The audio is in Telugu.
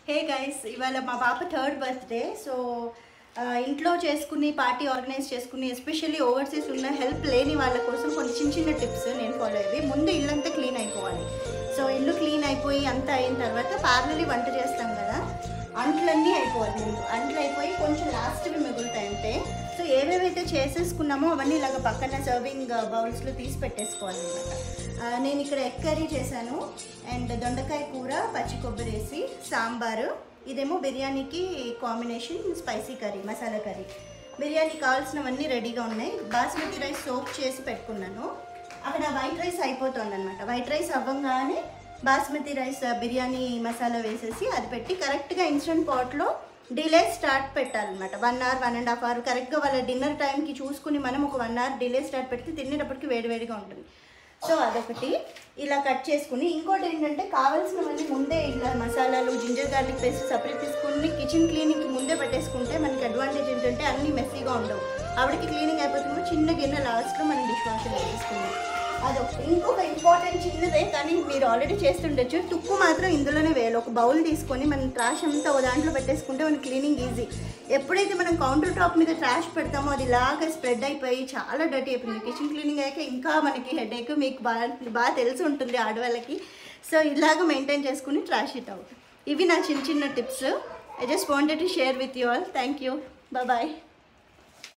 హే గైస్ ఇవాళ మా పాప థర్డ్ బర్త్డే సో ఇంట్లో చేసుకుని పార్టీ ఆర్గనైజ్ చేసుకుని ఎస్పెషల్లీ ఓవర్సీస్ ఉన్న హెల్ప్ లేని వాళ్ళ కోసం కొన్ని చిన్న చిన్న టిప్స్ నేను ఫాలో అయ్యేవి ముందు ఇల్లంతా క్లీన్ అయిపోవాలి సో ఇల్లు క్లీన్ అయిపోయి అంతా అయిన తర్వాత పార్లరీ వంట చేస్తాం కదా అంట్లన్నీ అయిపోవాలి ముందు అంట్లు అయిపోయి కొంచెం లాస్ట్వి మిగులుతాయి అంటే సో ఏవేవైతే చేసేసుకున్నామో అవన్నీ ఇలాగ పక్కన సర్వింగ్ బౌల్స్లో తీసి పెట్టేసుకోవాలి అనమాట నేను ఇక్కడ ఎగ్ కర్రీ చేశాను అండ్ దొండకాయ కూర పచ్చి కొబ్బరి వేసి సాంబారు ఇదేమో బిర్యానీకి combination spicy curry masala curry biryani కావాల్సినవన్నీ రెడీగా ఉన్నాయి బాస్మతి రైస్ సోప్ చేసి పెట్టుకున్నాను అక్కడ వైట్ రైస్ అయిపోతుంది అనమాట వైట్ రైస్ అవ్వగానే బాస్మతి రైస్ బిర్యానీ మసాలా వేసేసి అది పెట్టి కరెక్ట్గా ఇన్స్టెంట్ పాట్లో డిలే స్టార్ట్ పెట్టాలన్నమాట one hour one and half hour కరెక్ట్గా వాళ్ళ డిన్నర్ టైంకి చూసుకుని మనం ఒక వన్ అవర్ డిలే స్టార్ట్ పెడితే తినేటప్పటికి వేడివేడిగా ఉంటుంది సో అదొకటి ఇలా కట్ చేసుకుని ఇంకోటి ఏంటంటే కావాల్సినవన్నీ ముందే ఇలా మసాలాలు జింజర్ గార్లిక్ పేస్ట్ సపరేట్ తీసుకుని కిచెన్ క్లీనింగ్కి ముందే పెట్టేసుకుంటే మనకి అడ్వాంటేజ్ ఏంటంటే అన్నీ మెస్సీగా ఉండవు ఆవిడకి క్లీనింగ్ అయిపోతుంది చిన్న గిన్నె లాస్ట్లో మనం డిష్ వాషర్ వేసుకుందాం అదొకటి ఇంకొక ఇంపార్టెంట్ చిన్నదే కానీ మీరు ఆల్రెడీ చేస్తుండొచ్చు తుప్పు మాత్రం ఇందులోనే వేయాలి ఒక బౌల్ తీసుకొని మనం ట్రాష్ అంతా ఒక దాంట్లో పెట్టేసుకుంటే మన క్లీనింగ్ ఈజీ ఎప్పుడైతే మనం కౌంటర్ టాప్ మీద ట్రాష్ పెడతామో అది ఇలాగ స్ప్రెడ్ అయిపోయి చాలా డర్టీ అయిపోయింది కిచెన్ క్లీనింగ్ అయ్యాక ఇంకా మనకి హెడేక్ మీకు బాగా బాగా తెలిసి ఉంటుంది ఆడవాళ్ళకి సో ఇలాగ మెయింటైన్ చేసుకుని ట్రాష్ ఇట్ అవుట్ ఇవి నా చిన్న చిన్న tips I just wanted to share with you all thank you bye